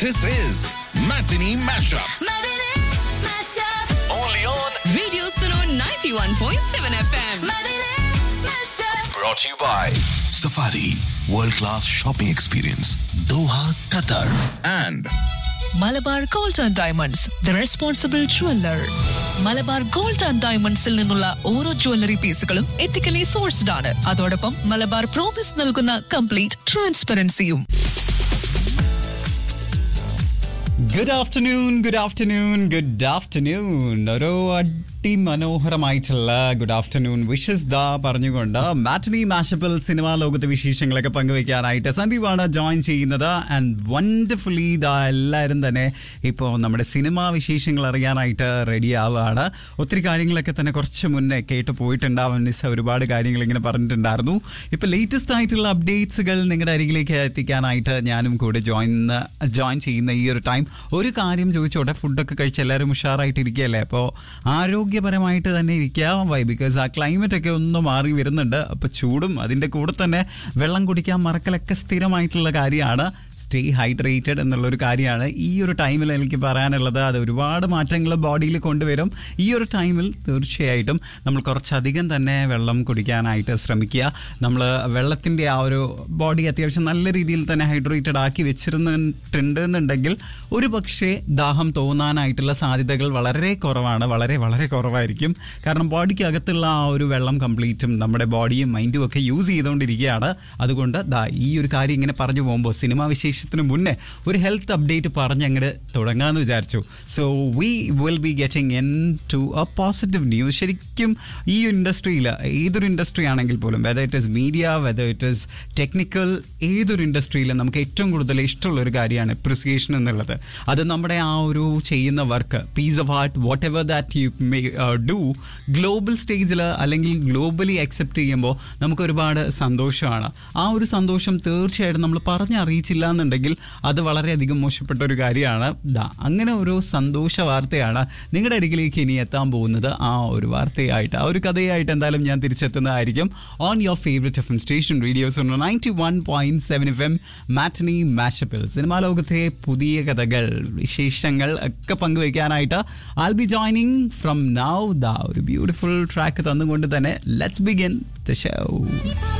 This is Matinee Mashup. Matinee Mashup. Only on. Radio Suno 91.7 FM. Matinee Mashup. Brought to you by Safari World Class Shopping Experience, Doha, Qatar. And Malabar gold and diamonds the responsible jeweller Malabar gold and ഡയമണ്ട്സിൽ നിന്നുള്ള ഓരോ jewellery പീസുകളും ethically sourced ആണ് അതോടൊപ്പം Malabar promise നൽകുന്ന complete ട്രാൻസ്പെറൻസിയും good afternoon good afternoon good afternoon ഒരു അതിമനോഹരമായിട്ടുള്ള ഗുഡ് ആഫ്റ്റർനൂൺ വിഷസ് ദാ പറഞ്ഞുകൊണ്ട് മാറ്റനി മാഷപ്പിൽ സിനിമാ ലോകത്തെ വിശേഷങ്ങളൊക്കെ പങ്കുവെക്കാനായിട്ട് സന്ദീപാണ് ജോയിൻ ചെയ്യുന്നത് ആൻഡ് വണ്ടർഫുള്ളി ദാ എല്ലാവരും തന്നെ ഇപ്പോൾ നമ്മുടെ സിനിമാ വിശേഷങ്ങൾ അറിയാനായിട്ട് റെഡി ആവുകയാണ് ഒത്തിരി കാര്യങ്ങളൊക്കെ തന്നെ കുറച്ച് മുന്നേ കേട്ട് പോയിട്ടുണ്ടാവും നിസ ഒരുപാട് കാര്യങ്ങൾ ഇങ്ങനെ പറഞ്ഞിട്ടുണ്ടായിരുന്നു ഇപ്പോൾ ലേറ്റസ്റ്റ് ആയിട്ടുള്ള അപ്ഡേറ്റ്സുകൾ നിങ്ങളുടെ അരികിലേക്ക് എത്തിക്കാനായിട്ട് ഞാനും കൂടെ ജോയിൻ ജോയിൻ ചെയ്യുന്ന ഈ ഒരു ടൈം ഒരു കാര്യം ചോദിച്ചോട്ടെ ഫുഡൊക്കെ കഴിച്ച് എല്ലാവരും ഉഷാറായിട്ട് ഇരിക്കുകയല്ലേ അപ്പോൾ ആരോഗ്യപരമായിട്ട് തന്നെ ഇരിക്കുക വൈ ബിക്കോസ് ആ ക്ലൈമറ്റ് ഒക്കെ ഒന്ന് മാറി വരുന്നുണ്ട് അപ്പോൾ ചൂടും അതിൻ്റെ കൂടെ തന്നെ വെള്ളം കുടിക്കാൻ മറക്കലൊക്കെ സ്ഥിരമായിട്ടുള്ള കാര്യമാണ് സ്റ്റേ ഹൈഡ്രേറ്റഡ് എന്നുള്ളൊരു കാര്യമാണ് ഈ ഒരു ടൈമിൽ എനിക്ക് പറയാനുള്ളത് അത് ഒരുപാട് മാറ്റങ്ങൾ ബോഡിയിൽ കൊണ്ടുവരും ഈ ഒരു ടൈമിൽ തീർച്ചയായിട്ടും നമ്മൾ കുറച്ചധികം തന്നെ വെള്ളം കുടിക്കാനായിട്ട് ശ്രമിക്കുക നമ്മൾ വെള്ളത്തിൻ്റെ ആ ഒരു ബോഡി അത്യാവശ്യം നല്ല രീതിയിൽ തന്നെ ഹൈഡ്രേറ്റഡ് ആക്കി വെച്ചിരുന്നിട്ടുണ്ട് എന്നുണ്ടെങ്കിൽ ഒരു പക്ഷേ ദാഹം തോന്നാനായിട്ടുള്ള സാധ്യതകൾ വളരെ കുറവാണ് വളരെ വളരെ കുറവായിരിക്കും കാരണം ബോഡിക്ക് അകത്തുള്ള ആ ഒരു വെള്ളം കംപ്ലീറ്റും നമ്മുടെ ബോഡിയും മൈൻഡും ഒക്കെ യൂസ് ചെയ്തുകൊണ്ടിരിക്കുകയാണ് അതുകൊണ്ട് ദാ ഈ ഒരു കാര്യം ഇങ്ങനെ പറഞ്ഞു പോകുമ്പോൾ സിനിമാ വിശേഷത്തിന് മുന്നേ ഒരു ഹെൽത്ത് അപ്ഡേറ്റ് പറഞ്ഞ് അങ്ങോട്ട് തുടങ്ങാമെന്ന് വിചാരിച്ചു so we will be getting into a positive news ശരിക്കും ഈ ഇൻഡസ്ട്രിയിൽ ഏതൊരു ഇൻഡസ്ട്രി ആണെങ്കിൽ പോലും whether it is media whether it is technical ഏതൊരു ഇൻഡസ്ട്രിയിലും നമുക്ക് ഏറ്റവും കൂടുതൽ ഇഷ്ടമുള്ള ഒരു കാര്യമാണ് അപ്രിസിയേഷൻ എന്നുള്ളത് അത് നമ്മുടെ ആ ഒരു ചെയ്യുന്ന work piece of art whatever that you may do global സ്റ്റേജിൽ അല്ലെങ്കിൽ ഗ്ലോബലി അക്സെപ്റ്റ് ചെയ്യുമ്പോൾ നമുക്ക് ഒരുപാട് സന്തോഷമാണ് ആ ഒരു സന്തോഷം തീർച്ചയായിട്ടും നമ്മൾ പറഞ്ഞറിയിച്ചില്ല എന്നുണ്ടെങ്കിൽ അത് വളരെയധികം മോശപ്പെട്ട ഒരു കാര്യമാണ് ദാ അങ്ങനെ ഒരു സന്തോഷ വാർത്തയാണ് നിങ്ങളുടെ അരികിലേക്ക് ഇനി എത്താൻ പോകുന്നത് ആ ഒരു വാർത്തയായിട്ട് ആ ഒരു കഥയായിട്ട് എന്തായാലും ഞാൻ തിരിച്ചെത്തുന്നതായിരിക്കും on your favourite F M station radios ninety one point seven F M matinee മാഷപ്പിൽ സിനിമാ ലോകത്തെ പുതിയ കഥകൾ വിശേഷങ്ങൾ ഒക്കെ പങ്കുവയ്ക്കാനായിട്ട് I'll be joining from now the ഒരു ബ്യൂട്ടിഫുൾ ട്രാക്ക് തന്നുകൊണ്ട് തന്നെ ലെറ്റ്സ് ബിഗിൻ ദ ഷോ